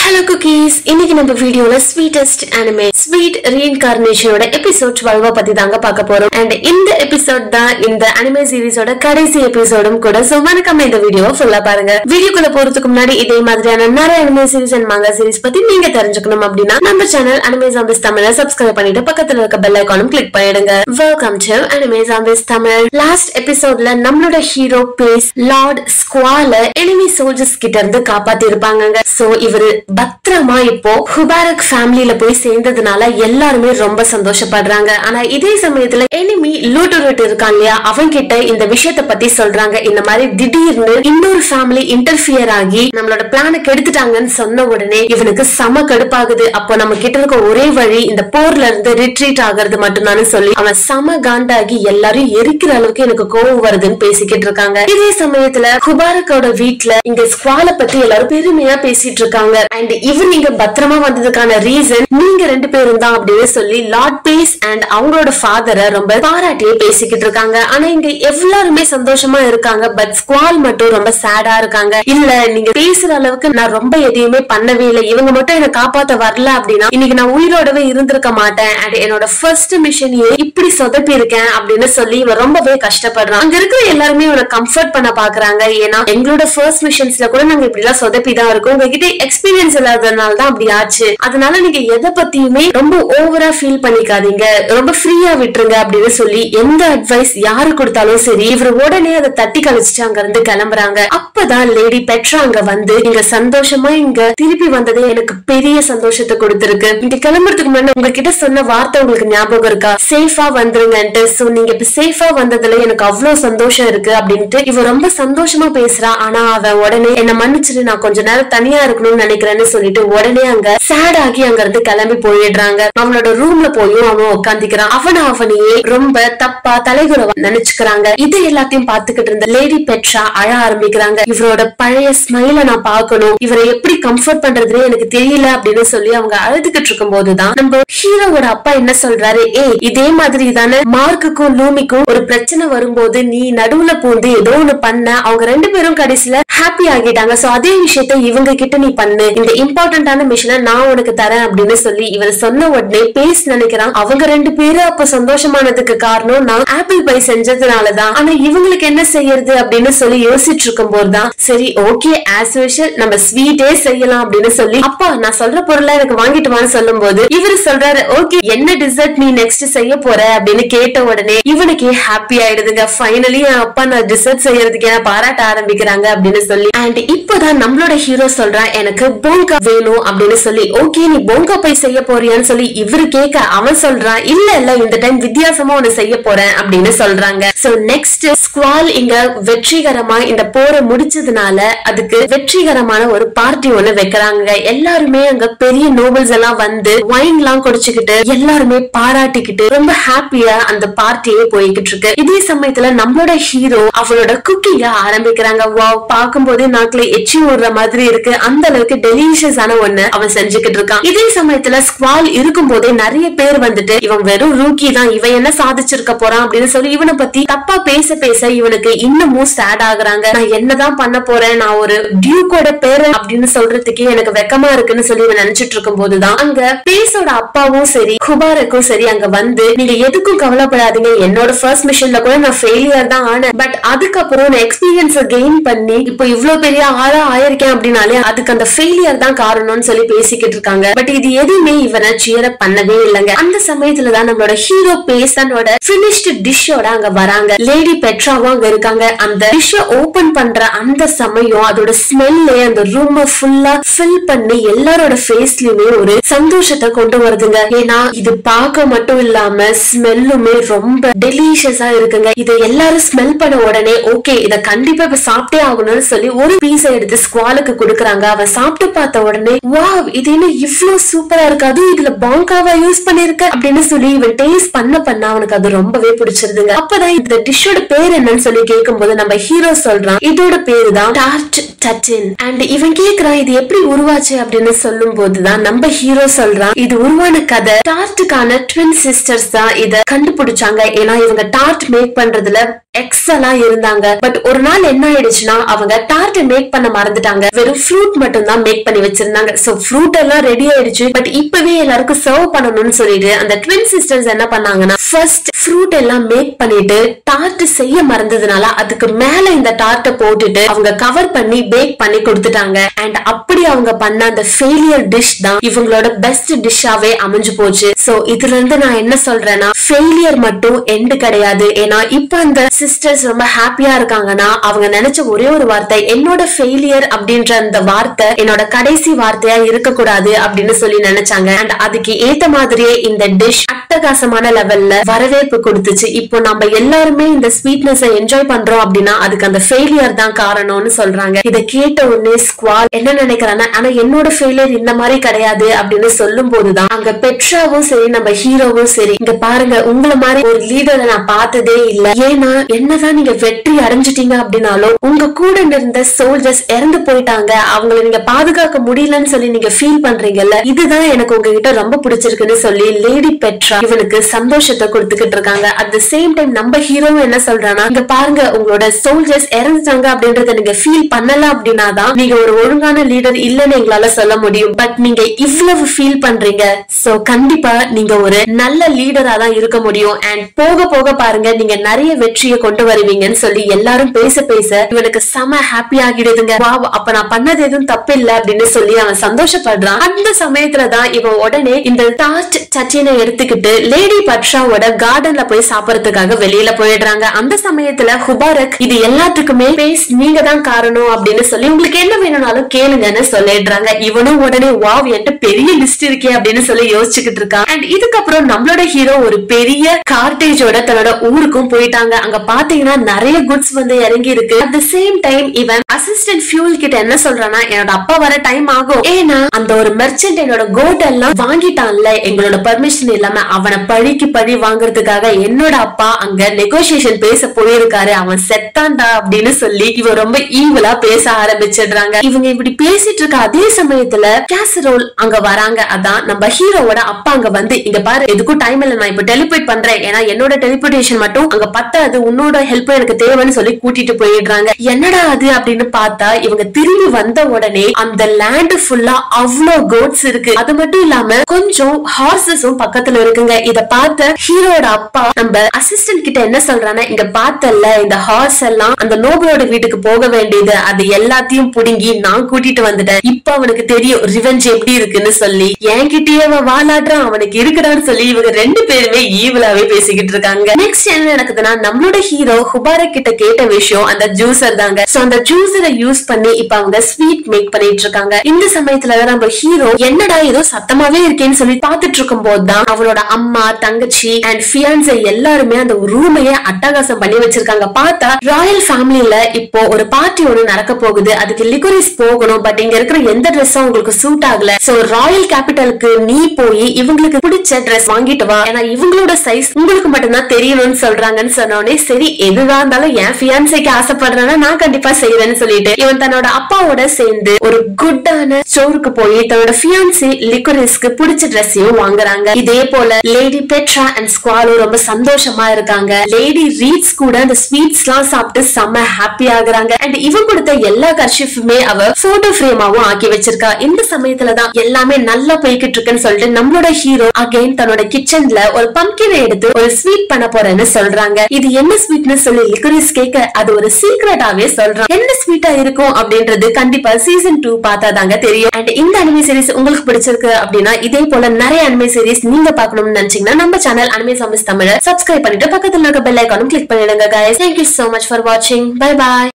hello cookies இன்னைக்கு நம்ம வீடியோல ஸ்வீட்டஸ்ட் அனிமே ஸ்வீட் ரீஇன்கார்னேஷனோட எபிசோட் 12 பத்தி தாங்க பார்க்க போறோம் அண்ட் இந்த எபிசோட் தான் இந்த அனிமே சீரிஸோட கடைசி எபிசோடும் கூட சோ மறக்காம இந்த வீடியோவை ஃபுல்லா பாருங்க வீடியோக்குள்ள போறதுக்கு முன்னாடி இதே மாதிரியான நிறைய anime series and manga series பத்தி நீங்க தெரிஞ்சுக்கணும் அப்படின்னா நம்ம channel anime zombies Tamil subscribe பண்ணிட்டு பக்கத்துல இருக்க பெல் ஐக்கானும் கிளிக் பண்ணிடுங்க welcome to anime zombies Tamil last எபிசோட்ல நம்மளோட ஹீரோ பேஸ் லார்ட் ஸ்குவால எனிமி சோல்ஜர்ஸ் கிட்ட இருந்து காப்பாத்தி இருப்பாங்க சோ இவரு பத்திரமா இப்போ ஹுபாரக் ஃபேமிலில போய் சேர்ந்ததுனால எல்லாருமே ரொம்ப சந்தோஷப்படுறாங்க ஆனா இதே சமயத்துல எனிமி லூட்டோரட் இருக்கான் இல்லையா அவன் கிட்ட இந்த விஷயத்த பத்தி சொல்றாங்க இந்த மாதிரி திடீர்னு இன்னொரு ஃபேமிலி இன்டர்ஃபியர் ஆகி நம்மளோட பிளான கெடுத்துட்டாங்கன்னு சொன்ன உடனே இவனுக்கு செம கடுப்பாகுது அப்போ நம்ம கிட்ட இருக்க ஒரே வழி இந்த போர்ல இருந்து ரிட்ரீட் ஆகிறது மட்டும்தான்னு சொல்லி அவன் செம காண்டாகி எல்லாரும் எரிக்கிற அளவுக்கு எனக்கு கோவம் வருதுன்னு பேசிக்கிட்டு இருக்காங்க இதே சமயத்துல குபாரக்கோட வீட்ல இங்க ஸ்குவால பத்தி எல்லாரும் பெருமையா பேசிட்டு இருக்காங்க அண்ட் இவர் இங்க பத்திரமா வந்ததுக்கான ரீசன் நீங்க ரெண்டு பேரும் தான் அப்படின்னு சொல்லி லார்ட் பேஸ் அண்ட் அவங்களோட ஃபாதரை ரொம்ப பாராட்டியே பேசிக்கிட்டு இருக்காங்க ஆனா இங்க எல்லாருமே சந்தோஷமா இருக்காங்க பட் ஸ்குவால் மட்டும் ரொம்ப சேடா இருக்காங்க இல்ல நீங்க பேசுற அளவுக்கு நான் ரொம்ப எதையுமே பண்ணவே இல்லை இவங்க மட்டும் என்ன காப்பாத்த வரல அப்படின்னா இன்னைக்கு நான் உயிரோடவே இருந்திருக்க மாட்டேன் அண்ட் என்னோட ஃபர்ஸ்ட் மிஷனையே இப்படி சொதப்பி இருக்கேன் அப்படின்னு சொல்லி இவன் ரொம்பவே கஷ்டப்படுறான் அங்க இருக்கிற எல்லாருமே இவனை கம்ஃபர்ட் பண்ண பாக்குறாங்க ஏன்னா எங்களோட ஃபர்ஸ்ட் மிஷன்ஸ்ல கூட நாங்க இப்படி எல்லாம் சொதப்பி தான் இருக்கோம் உங்ககிட்ட எக்ஸ்பீரியன்ஸ் இல்லாததுனால தான் அப்படி ஆச்சு அதனால நீங்க எதை பத்தியுமே ரொம்ப ஓவரா ஃபீல் பண்ணிக்காதீங்க ரொம்ப ஃப்ரீயா விட்டுருங்க அப்படின்னு சொல்லி எந்த அட்வைஸ் யாரு கொடுத்தாலும் சரி இவர் உடனே அதை தட்டி கழிச்சிட்டு அங்க இருந்து கிளம்புறாங்க அப்பதான் லேடி பெட்ரா அங்க வந்து இங்க சந்தோஷமா இங்க திருப்பி வந்ததே எனக்கு பெரிய சந்தோஷத்தை கொடுத்திருக்கு இங்க கிளம்புறதுக்கு முன்னாடி உங்ககிட்ட சொன்ன வார்த்தை உங்களுக்கு ஞாபகம் இருக்கா சேஃபா வந்துருங்கன்ட்டு சோ நீங்க இப்ப சேஃபா வந்ததுல எனக்கு அவ்வளவு சந்தோஷம் இருக்கு அப்படின்ட்டு இவ ரொம்ப சந்தோஷமா பேசுறா ஆனா அவ உடனே என்ன மன்னிச்சிட்டு நான் கொஞ்ச நேரம் தனியா இருக்கணும்னு நினைக்கிறேன்னு சொல்லிட்டு உடனே அங்க சேட் ஆகி அங்க இருந்து கிளம்பி போயிடுறாங்க அவனோட ரூம்ல போயும் அவன் உட்காந்துக்கிறான் அவன அவனையே ரொம்ப தப்பா தலைகுறவா நினைச்சுக்கிறாங்க இது எல்லாத்தையும் பாத்துக்கிட்டு இருந்த லேடி பெட்ரா அழ ஆரம்பிக்கிறாங்க இவரோட பழைய ஸ்மைல நான் பார்க்கணும் இவரை எப்படி கம்ஃபர்ட் பண்றதுன்னு எனக்கு தெரியல அப்படின்னு சொல்லி அவங்க அழுதுகிட்டு இருக்கும் போதுதான் நம்ம ஹீரோவோட அப்பா என்ன சொல்றாரு ஏய் இதே மாதிரி தானே மார்க்குக்கும் லூமிக்கும் ஒரு பிரச்சனை வரும்போது நீ நடுவுல பூந்து ஏதோ ஒண்ணு பண்ண அவங்க ரெண்டு பேரும் கடைசியில ஹாப்பி ஆகிட்டாங்க சோ அதே விஷயத்த இவங்க கிட்ட நீ பண்ணு இந்த இம்பார்ட்டன்டான மிஷனை நான் உனக்கு தரேன் அப்படின்னு சொல்லி இவர் சொன்ன உடனே பேஸ் நினைக்கிறான் அவங்க ரெண்டு பேரும் அப்ப சந்தோஷமானதுக்கு காரணம் நான் ஆப்பிள் பை செஞ்சதுனாலதான் ஆனா இவங்களுக்கு என்ன செய்யறது அப்படின்னு சொல்லி யோசிச்சுட்டு இருக்கும் போதுதான் சரி ஓகே ஆஸ் யூஷுவல் நம்ம ஸ்வீட்டே செய்யலாம் அப்படின்னு சொல்லி அப்பா நான் சொல்ற பொருளை எனக்கு வாங்கிட்டு வான்னு சொல்லும் போது இவரு சொல்றாரு ஓகே என்ன டிசர்ட் நீ நெக்ஸ்ட் செய்ய போற அப்படின்னு கேட்ட உடனே இவனுக்கே ஹாப்பி ஆயிடுதுங்க ஃபைனலி என் அப்பா நான் டிசர்ட் செய்யறதுக்கு என்ன பாராட்ட ஆரம்பிக்கிறாங்க அப்படின்னு சொல்லி அண்ட் இப்போதான் நம்மளோட ஹீரோ சொல்றான் எனக்கு போங்கா வேணும் அப்படின்னு சொல்லி ஓகே நீ போங்கா போய் செய்ய போறியான்னு சொல்லி இவரு கேட்க அவன் சொல்றான் இல்ல இல்ல இந்த டைம் வித்தியாசமா ஒண்ணு செய்ய போறேன் அப்படின்னு சொல்றாங்க சோ நெக்ஸ்ட் ஸ்குவால் இங்க வெற்றிகரமா இந்த போரை முடிச்சதுனால அதுக்கு வெற்றிகரமான ஒரு பார்ட்டி ஒண்ணு வைக்கிறாங்க எல்லாருமே அங்க பெரிய நோபல்ஸ் எல்லாம் வந்து வைன் எல்லாம் குடிச்சுக்கிட்டு எல்லாருமே பாராட்டிக்கிட்டு ரொம்ப ஹாப்பியா அந்த பார்ட்டியே போய்கிட்டு இருக்கு இதே சமயத்துல நம்மளோட ஹீரோ அவளோட குக்கிங்க ஆரம்பிக்கிறாங்க வாவ் பார்க்கும்போதே நாக்குல எச்சி ஓடுற மாதிரி இருக்கு அந்த அளவுக்கு டெலிஷியஸான ஒண்ணு அவன் செஞ்சுக்கிட்டு இருக்கான் இதே சமயத்துல ஸ்குவால் இருக்கும் போதே நிறைய பேர் வந்துட்டு இவன் வெறும் ரூக்கி தான் இவன் என்ன சாதிச்சிருக்க போறான் அப்படின்னு சொல்லி இவனை பத்தி தப்பா பேச பேச இவனுக்கு இன்னமும் சேட் ஆகுறாங்க நான் என்னதான் பண்ண போறேன் நான் ஒரு டியூக்கோட பேரு அப்படின்னு சொல்றதுக்கே எனக்கு வெக்கமா இருக்குன்னு சொல்லி இவன் நினைச்சிட்டு இருக்கும் போதுதான் அங்க பேஸோட அப்பாவும் சரி குபாரக்கும் சரி அங்க வந்து நீங்க எதுக்கும் கவலைப்படாதீங்க என்னோட ஃபர்ஸ்ட் மிஷன்ல கூட நான் ஃபெயிலியர் தான் ஆனேன் பட் அதுக்கப்புறம் நான் எக்ஸ்பீரியன்ஸ் கெயின் பண்ணி இப்போ இவ்வளவு பெரிய ஆளா ஆயிருக்கேன் அப்படின்னாலே அதுக்கு அந்த ஃபெயிலியர் தான் காரணம்னு சொல்லி பேசிக்கிட்டு இருக்காங்க பட் இது எதுவுமே இவனை சியர் பண்ணவே இல்லைங்க அந்த சமயத்துல தான் நம்மளோட ஹீரோ பேசனோட பினிஷ்டு டிஷ்ஷோட அங்க வராங்க லேடி பெட்ராவும் அங்க இருக்காங்க அந்த டிஷ்ஷ ஓபன் பண்ற அந்த சமயம் அதோட ஸ்மெல்லே அந்த ரூம் ஃபுல்லா ஃபில் பண்ணி எல்லாரோட ஃபேஸ்லயுமே ஒரு சந்தோஷத்தை கொண்டு வருதுங்க ஏன்னா இது பார்க்க மட்டும் இல்லாம ஸ்மெல்லுமே ரொம்ப டெலிஷியஸா இருக்குங்க இதை எல்லாரும் ஸ்மெல் பண்ண உடனே ஓகே இத கண்டிப்பா இப்ப சாப்பிட்டே ஆகணும்னு சொல்லி ஒரு பீஸ எடுத்து ஸ்குவாலுக்கு கொடுக்குறாங்க அவன் சாப்பிட்டு பார்த்த உடனே வாவ் இது என்ன இவ்ளோ சூப்பரா இருக்கு அதுவும் இதுல பாங்காவா யூஸ் பண்ணிருக்க அப்படின்னு சொல்லி இவன் டேஸ்ட் பண்ண பண்ண அவனுக்கு அது ரொம்பவே பிடிச்சிருதுங்க அப்பதான் இந்த டிஷ்ஷோட பேர் என்னன்னு சொல்லி கேட்கும்போது நம்ம ஹீரோ சொல்றான் இதோட பேரு தான் டார்ட் டட்டின் அண்ட் இவன் கேக்குறான் இது எப்படி உருவாச்சு அப்படின்னு சொல்லும் போதுதான் நம்ம ஹீரோ சொல்றான் இது உருவான கதை டார்ட்டுக்கான ட்வின் சிஸ்டர்ஸ் தான் இத கண்டுபிடிச்சாங்க ஏன்னா இவங்க டார்ட் மேக் பண்றதுல எக்ஸலா இருந்தாங்க பட் ஒரு நாள் என்ன ஆயிடுச்சுன்னா அவங்க டார்ட் மேக் பண்ண மறந்துட்டாங்க வெறும் ஃப்ரூட் மட்டும் தான் மேக் பண்ணி பண்ணி வச்சிருந்தாங்க சோ ஃப்ரூட் எல்லாம் ரெடி ஆயிடுச்சு பட் இப்பவே எல்லாருக்கும் சர்வ் பண்ணணும்னு சொல்லிட்டு அந்த ட்வின் சிஸ்டர்ஸ் என்ன பண்ணாங்கன்னா ஃபர்ஸ்ட் ஃப்ரூட் எல்லாம் மேக் பண்ணிட்டு டார்ட் செய்ய மறந்ததுனால அதுக்கு மேல இந்த டார்ட்டை போட்டுட்டு அவங்க கவர் பண்ணி பேக் பண்ணி கொடுத்துட்டாங்க அண்ட் அப்படி அவங்க பண்ண அந்த ஃபெயிலியர் டிஷ் தான் இவங்களோட பெஸ்ட் டிஷ்ஷாவே அமைஞ்சு போச்சு சோ இதுல இருந்து நான் என்ன சொல்றேன்னா ஃபெயிலியர் மட்டும் எண்டு கிடையாது ஏன்னா இப்ப அந்த சிஸ்டர்ஸ் ரொம்ப ஹாப்பியா இருக்காங்கன்னா அவங்க நினைச்ச ஒரே ஒரு வார்த்தை என்னோட ஃபெயிலியர் அப்படின்ற அந்த வார்த்தை என்னோட கடைசி வார்த்தையா இருக்கக்கூடாது அப்படின்னு சொல்லி நினைச்சாங்க அண்ட் அதுக்கு ஏத்த மாதிரியே இந்த டிஷ் அட்டகாசமான லெவல்ல வரவேற்பு கொடுத்துச்சு இப்போ நம்ம எல்லாருமே இந்த ஸ்வீட்னஸ் என்ஜாய் பண்றோம் அப்படின்னா அதுக்கு அந்த ஃபெயிலியர் தான் காரணம்னு சொல்றாங்க இதை கேட்ட உடனே ஸ்குவால் என்ன நினைக்கிறான்னா ஆனா என்னோட ஃபெயிலியர் இந்த மாதிரி கிடையாது அப்படின்னு சொல்லும் போதுதான் அங்க பெட்ராவும் சரி நம்ம ஹீரோவும் சரி இங்க பாருங்க உங்களை மாதிரி ஒரு லீடரை நான் பார்த்ததே இல்ல ஏன்னா என்னதான் நீங்க வெற்றி அடைஞ்சிட்டீங்க அப்படின்னாலும் உங்க கூட இருந்த சோல்ஜர்ஸ் இறந்து போயிட்டாங்க அவங்கள நீங்க பாதுகாக்க முடியலன்னு சொல்லி நீங்க ஃபீல் பண்றீங்கல்ல இதுதான் எனக்கு உங்ககிட்ட ரொம்ப பிடிச்சிருக்குன்னு சொல்லி லேடி பெட்ரா இவனுக்கு சந்தோஷத்தை கொடுத்துக்கிட்டு இருக்காங்க அட் த சேம் டைம் நம்ம ஹீரோவும் என்ன சொல்றானா இங்க பாருங்க உங்களோட சோல்ஜர்ஸ் இறந்துட்டாங்க அப்படின்றத நீங்க ஃபீல் பண்ணல அப்படின்னா தான் நீங்க ஒரு ஒழுங்கான லீடர் இல்லைன்னு எங்களால சொல்ல முடியும் பட் நீங்க இவ்வளவு ஃபீல் பண்றீங்க சோ கண்டிப்பா நீங்க ஒரு நல்ல லீடரா தான் இருக்க முடியும் அண்ட் போக போக பாருங்க நீங்க நிறைய வெற்றியை கொண்டு வருவீங்கன்னு சொல்லி எல்லாரும் பேச பேச இவனுக்கு செம ஹாப்பி ஆகிடுதுங்க வாவ் அப்ப நான் பண்ணது எதுவும் தப்பு இல்ல அப்படின்னு சொல்லி அவன் சந்தோஷப்படுறான் அந்த சமயத்துல தான் இவன் உடனே இந்த டார்ச் சச்சினை எடுத்துக்கிட்டு லேடி பட்ஷாவோட கார்டன்ல போய் சாப்பிடறதுக்காக வெளியில போயிடுறாங்க அந்த சமயத்துல ஹுபாரக் இது எல்லாத்துக்குமே பேஸ் நீங்க தான் காரணம் அப்படின்னு சொல்லி உங்களுக்கு என்ன வேணும்னாலும் கேளுங்கன்னு சொல்லிடுறாங்க இவனும் உடனே வாவ் என்கிட்ட பெரிய லிஸ்ட் இருக்கே அப்படின்னு சொல்லி யோசிச்சுக்கிட்டு இருக்கான் அண்ட் இதுக்கப்புறம் நம்மளோட ஹீரோ ஒரு பெரிய கார்டேஜோட தன்னோட ஊருக்கும் போயிட்டாங்க அங்க பாத்தீங்கன்னா நிறைய குட்ஸ் வந்து இறங்கி இருக்கு அட் த சேம் டைம் இவன் அசிஸ்டன்ட் ஃபியூல் கிட்ட என்ன சொல்றானா என்னோட அப்பா வர டைம் ஆகும் ஏன்னா அந்த ஒரு மெர்ச்சன்ட் என்னோட கோட் எல்லாம் வாங்கிட்டான்ல எங்களோட பர்மிஷன் இல்லாம அவனை பழிக்கு பழி வாங்குறதுக்காக என்னோட அப்பா அங்க நெகோசியேஷன் பேச போயிருக்காரு அவன் செத்தான்டா அப்படின்னு சொல்லி இவன் ரொம்ப ஈவலா பேச ஆரம்பிச்சிடுறாங்க இவங்க இப்படி பேசிட்டு இருக்க அதே சமயத்துல கேசரோல் அங்க வராங்க அதான் நம்ம ஹீரோவோட அப்பா அங்க வந்து இங்க பாரு எதுக்கும் டைம் இல்ல நான் இப்ப டெலிபோர்ட் பண்றேன் ஏன்னா என்னோட டெலிபோர்டேஷன் மட்டும் அங்க பத்தாது உன்னோட ஹெல்ப் எனக்கு தேவைன்னு சொல்லி கூட்டிட்டு போயிடுறாங்க என்னடா அது அப்படின்னு பார்த்தா இவங்க திரும்பி வந்த உடனே அந்த லேண்ட் ஃபுல்லா அவ்வளோ கோட்ஸ் இருக்கு அது மட்டும் இல்லாம கொஞ்சம் ஹார்சஸும் பக்கத்துல இருக்குங்க இத பார்த்த ஹீரோட அப்பா நம்ம அசிஸ்டன்ட் கிட்ட என்ன சொல்றானா இங்க பார்த்தல்ல இந்த ஹார்ஸ் எல்லாம் அந்த நோபலோட வீட்டுக்கு போக வேண்டியது அது எல்லாத்தையும் புடுங்கி நான் கூட்டிட்டு வந்துட்டேன் இப்ப அவனுக்கு தெரியும் ரிவெஞ்ச் எப்படி இருக்குன்னு சொல்லி என்கிட்டயே அவன் வாலாடுறான் அவனுக்கு இருக்குடான்னு சொல்லி இவங்க ரெண்டு பேருமே ஈவலாவே பேசிக்கிட்டு இருக்காங்க நெக்ஸ்ட் என்ன நடக்குதுன்னா நம்மளோட ஹீரோ ஹுபாரக் கிட்ட கேட்ட விஷயம் அந்த ஜூசர் தாங்க சோ அந்த ஜூசரை யூஸ் பண்ணி இப்ப அவங்க ஸ்வீட் மேக் பண்ணிட்டு இருக்காங்க இந்த சமயத்துல தான் நம்ம ஹீரோ என்னடா ஏதோ சத்தமாவே இருக்கேன்னு சொல்லி பாத்துட்டு இருக்கும் போதுதான் அவனோட அம்மா தங்கச்சி அண்ட் ஃபியான்சை எல்லாருமே அந்த ரூமையே அட்டகாசம் பண்ணி வச்சிருக்காங்க பார்த்தா ராயல் ஃபேமிலில இப்போ ஒரு பார்ட்டி ஒண்ணு நடக்க போகுது அதுக்கு லிகுரிஸ் போகணும் பட் இங்க இருக்கிற எந்த ட்ரெஸ்ஸும் உங்களுக்கு சூட் ஆகல சோ ராயல் கேபிட்டலுக்கு நீ போய் இவங்களுக்கு பிடிச்ச ட்ரெஸ் வாங்கிட்டு வா ஏன்னா இவங்களோட சைஸ் உங்களுக்கு மட்டும்தான் தெரியணும்னு சொல்றாங்கன்னு சொன்னோடனே சரி எதுதான் இருந்தாலும் என் ஃபியான்சைக்கு ஆசைப்படுறேன்னா நான் கண்டிப்பா செய்வேன்னு சொல்லிட்டு இவன் தன்னோட அப்பாவோட சேர்ந்து ஒரு குட்டான ஸ்டோருக்கு போய் தன்னோட ஃபியான்சி லிகுரிஸ்க்கு பிடிச்ச ட்ரெஸ்ஸையும் வாங்குறாங்க இதே போல லேடி பெட்ரா அண்ட் ஸ்குவாலோ ரொம்ப சந்தோஷமா இருக்காங்க லேடி ரீட்ஸ் கூட அந்த ஸ்வீட்ஸ் எல்லாம் சாப்பிட்டு செம்ம ஹாப்பி ஆகுறாங்க அண்ட் இவன் கொடுத்த எல்லா கர்ஷிஃபுமே அவ போட்டோ ஃப்ரேமாவும் ஆக்கி வச்சிருக்கா இந்த சமயத்துலதான் எல்லாமே நல்லா போய்கிட்டு இருக்குன்னு சொல்லிட்டு நம்மளோட ஹீரோ அகைன் தன்னோட கிச்சன்ல ஒரு பம்கினை எடுத்து ஒரு ஸ்வீட் பண்ண போறேன்னு சொல்றாங்க இது என்ன ஸ்வீட்னு சொல்லி லிகுரிஸ் கேட்க அது ஒரு சீக்ரெட்டாவே சொல்றான் என்ன ஸ்வீட்டா இருக்கும் அப்படின்றது கண்டிப்பா சீசன் டூ பார்த்தாதாங்க தெரியும் அண்ட் இந்த அனிமே சீரிஸ் உங்களுக்கு பிடிச்சிருக்கு அப்படின்னா இதே போல நிறைய அனிமே சீரிஸ் நீங்க பார்க்கணும்னு நினைச்சீங்கன்னா நம்ம சேனல் அனிமே சமிஸ் தமிழ சப்ஸ்கிரைப் பண்ணிட்டு பக்கத்துல இருக்க பெல் ஐக்கானும் கிளிக் பண்ணிடுங்க guys thank you so much for watching bye bye